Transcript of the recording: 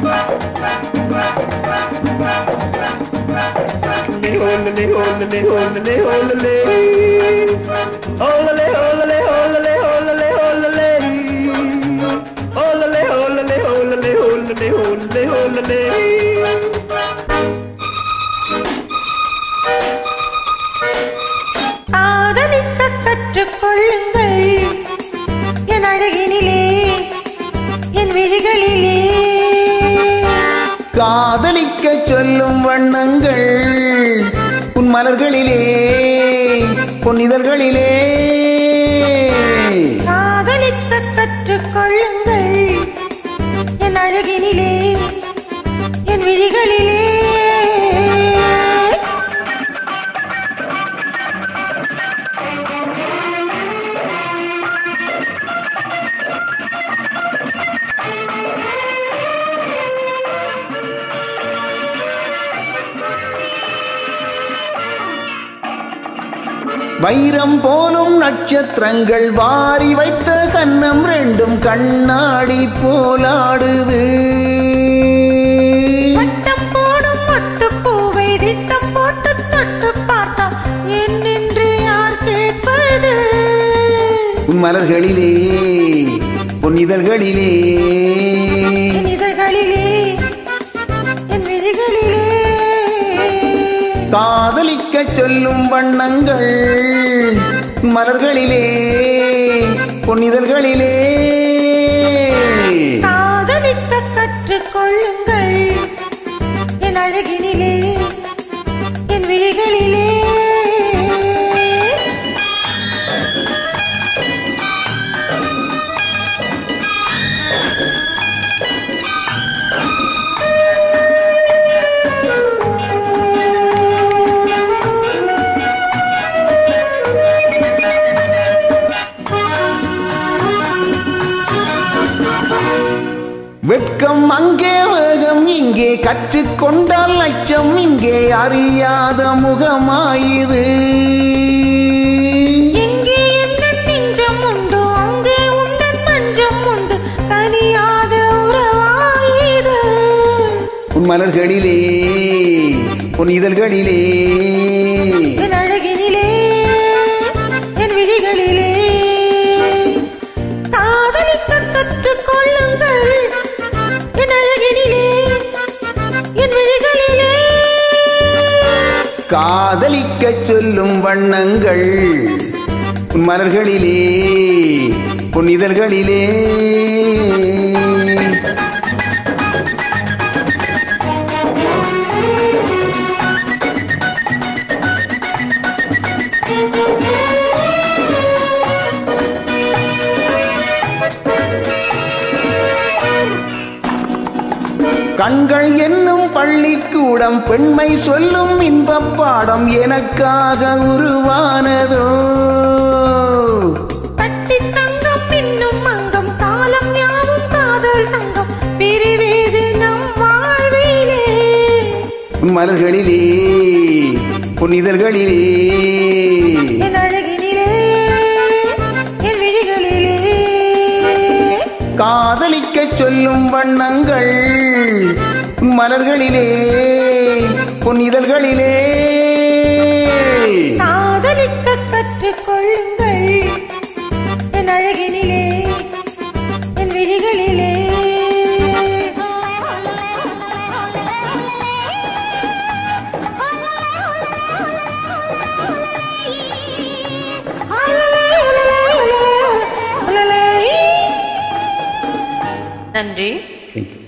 Olale, olale, olale, olale. Olale, olale, olale, olale, olale. Olale, olale, olale, olale, olale, olale. காதலிக்க கற்றுக்கொள்ளுங்கள் என் அழகினிலே என் விழிகளிலே காதலிக்க சொல்லும் வண்ணங்கள் உன் மலர்களிலே பொன்னிதழ்களிலே காதலிக்க கற்றுக்கொள்ளுங்கள் என் அழகினிலே என் விழிகளிலே வைரம் போலும் நட்சத்திரங்கள் வாரி வைத்த கன்னம் ரெண்டும் கண்ணாடி போலாடுது வட்டம் போடும் மொட்டு பூவை திட்டம் போட்டு தொட்டு பார்த்தா என்னென்று யார் கேட்பது உன் மலர்களிலே பொன்னிதழ்களிலே என் இதழ்களிலே என் விழிகளிலே காதலிக்க சொல்லும் வண்ணங்கள் உன் மலர்களிலே பொன்னிதழ்களிலே காதலிக்க கற்றுக்கொள்ளுங்கள் என் அழகினிலே என் விழிகளிலே வெட்கம் அங்கே வேகம் இங்கே கற்றுக்கொண்டால் அச்சம் இங்கே அறியாத முகமாயுது எங்கே எந்த நெஞ்சம் உண்டு அங்கே உந்தன் மஞ்சம் உண்டு கனியாத உறவாயுது உன் மலர்களிலே உன் இதழ்களிலே என் அழகினிலே என் விழிகளிலே காதலிக்க கற்றுக்கொள்ளுங்கள் என் அழகினிலே என் விழிகளிலே காதலிக்க சொல்லும் வண்ணங்கள் உன் மலர்களிலே உன் இதழ்களிலே கண்கள் என்னும் பள்ளிக்கூடம் பெண்மை சொல்லும் இன்பப் பாடம் எனக்காக உருவானதோ பட்டி தங்கம் இன்னும் அங்கம் காலம் யாவும் காதல் சங்கம் பிரிவேது நம் வாழ்விலே உன் மலர்களிலே உன் இதழ்களிலே என் அழகினிலே என் விழிகளிலே காதலிக்க சொல்லும் வண்ணங்கள் உன் மலர்களிலே உன் இதழ்களிலே காதலிக்க கற்றுக்கொள்ளுங்கள் என் அழகினிலே என் விழிகளிலே நன்றி Thank you.